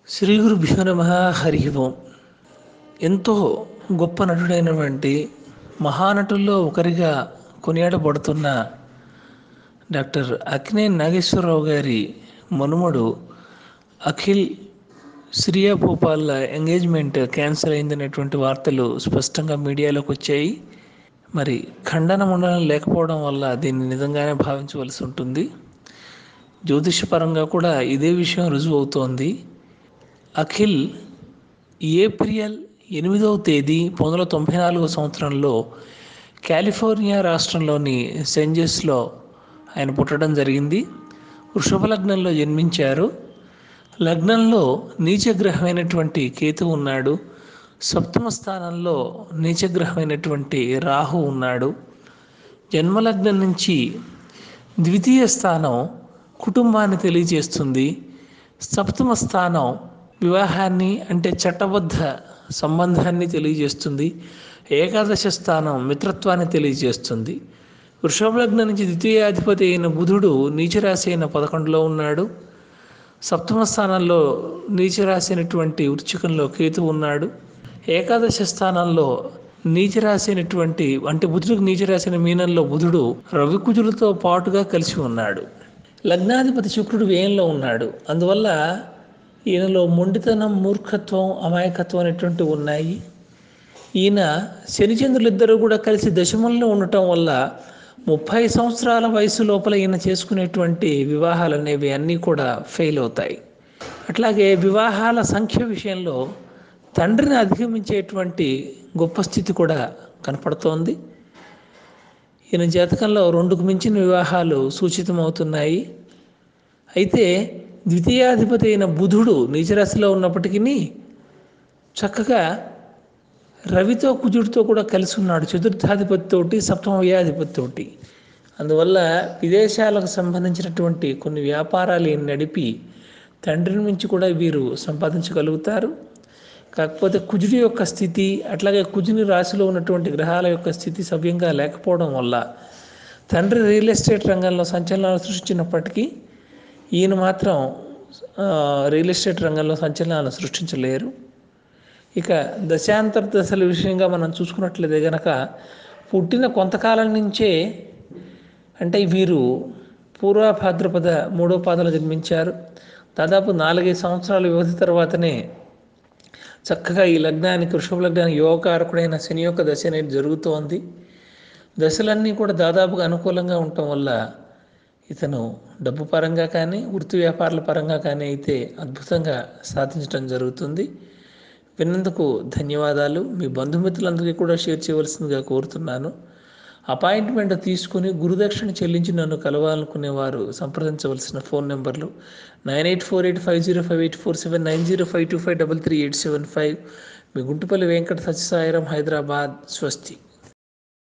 శ్రీ గురుభ్యో నమ హరి ఓం ఎంతో గొప్ప నటుడైనటువంటి మహానటుల్లో ఒకరిగా కొనియాడబడుతున్న డాక్టర్ అక్నే నాగేశ్వరరావు గారి మనుమడు అఖిల్ శ్రియా భూపాల్ ఎంగేజ్మెంట్ క్యాన్సిల్ అయిందనేటువంటి వార్తలు స్పష్టంగా మీడియాలోకి వచ్చాయి మరి ఖండన మండలం లేకపోవడం వల్ల దీన్ని నిజంగానే భావించవలసి ఉంటుంది జ్యోతిషపరంగా కూడా ఇదే విషయం రుజువు అవుతోంది అఖిల్ ఏప్రిల్ ఎనిమిదవ తేదీ పంతొమ్మిది వందల తొంభై నాలుగో సంవత్సరంలో కాలిఫోర్నియా రాష్ట్రంలోని సెంజెస్లో ఆయన పుట్టడం జరిగింది వృషభ లగ్నంలో జన్మించారు లగ్నంలో నీచగ్రహమైనటువంటి కేతు ఉన్నాడు సప్తమ స్థానంలో నీచగ్రహమైనటువంటి రాహు ఉన్నాడు జన్మలగ్నం నుంచి ద్వితీయ స్థానం కుటుంబాన్ని తెలియజేస్తుంది సప్తమ స్థానం వివాహాన్ని అంటే చట్టబద్ధ సంబంధాన్ని తెలియజేస్తుంది ఏకాదశ స్థానం మిత్రత్వాన్ని తెలియజేస్తుంది వృషభ లగ్నం నుంచి ద్వితీయాధిపతి అయిన బుధుడు నీచరాశి అయిన పదకొండులో ఉన్నాడు సప్తమ స్థానంలో నీచరాశి అయినటువంటి వృచ్చికంలో కేతు ఉన్నాడు ఏకాదశ స్థానంలో నీచరాశి అయినటువంటి అంటే బుధుడికి నీచరాశి అయిన మీనంలో బుధుడు రవికుజులతో పాటుగా కలిసి ఉన్నాడు లగ్నాధిపతి శుక్రుడు వ్యయంలో ఉన్నాడు అందువల్ల ఈయనలో మొండితనం మూర్ఖత్వం అమాయకత్వం అనేటువంటివి ఉన్నాయి ఈయన శనిచంద్రులు ఇద్దరు కూడా కలిసి దశమంలో ఉండటం వల్ల ముప్పై సంవత్సరాల వయసు లోపల ఈయన చేసుకునేటువంటి వివాహాలు అనేవి అన్నీ కూడా ఫెయిల్ అవుతాయి అట్లాగే వివాహాల సంఖ్య విషయంలో తండ్రిని అధిగమించేటువంటి గొప్ప స్థితి కూడా కనపడుతోంది ఈయన జాతకంలో రెండుకు మించిన వివాహాలు సూచితమవుతున్నాయి అయితే ద్వితీయాధిపతి అయిన బుధుడు నీచరాశిలో ఉన్నప్పటికీ చక్కగా రవితో కుజుడితో కూడా కలిసి ఉన్నాడు చతుర్థాధిపతితోటి సప్తమ వ్యయాధిపతితోటి అందువల్ల విదేశాలకు సంబంధించినటువంటి కొన్ని వ్యాపారాలు ఈయన నడిపి తండ్రి నుంచి కూడా వీరు సంపాదించగలుగుతారు కాకపోతే కుజుడి యొక్క స్థితి అట్లాగే కుజుని రాశిలో ఉన్నటువంటి గ్రహాల యొక్క స్థితి సవ్యంగా లేకపోవడం వల్ల తండ్రి రియల్ ఎస్టేట్ రంగంలో సంచలనాలు సృష్టించినప్పటికీ ఈయన మాత్రం రియల్ ఎస్టేట్ రంగంలో సంచలనాలు సృష్టించలేరు ఇక దశాంతర దశల విషయంగా మనం చూసుకున్నట్లయితే గనక పుట్టిన కొంతకాలం నుంచే అంటే వీరు పూర్వ భాద్రపద మూడో పాదలు జన్మించారు దాదాపు నాలుగైదు సంవత్సరాల వ్యవధి తర్వాతనే చక్కగా ఈ లగ్నానికి వృషభ లగ్నానికి యోగకారకుడైన శని యొక్క దశ అనేది జరుగుతోంది దశలన్నీ కూడా దాదాపుగా అనుకూలంగా ఉండటం వల్ల ఇతను డబ్బు పరంగా కానీ వృత్తి వ్యాపారాల పరంగా కానీ అయితే అద్భుతంగా సాధించడం జరుగుతుంది విన్నందుకు ధన్యవాదాలు మీ బంధుమిత్రులందరికీ కూడా షేర్ చేయవలసిందిగా కోరుతున్నాను అపాయింట్మెంట్ తీసుకుని గురుదక్షిణ చెల్లించి నన్ను కలవాలనుకునేవారు సంప్రదించవలసిన ఫోన్ నెంబర్లు nine eight four eight five zero five eight four seven nine zero five two five double three eight seven five మీ గుంటుపల్లి వెంకట సత్యసాయిరం హైదరాబాద్ స్వస్తి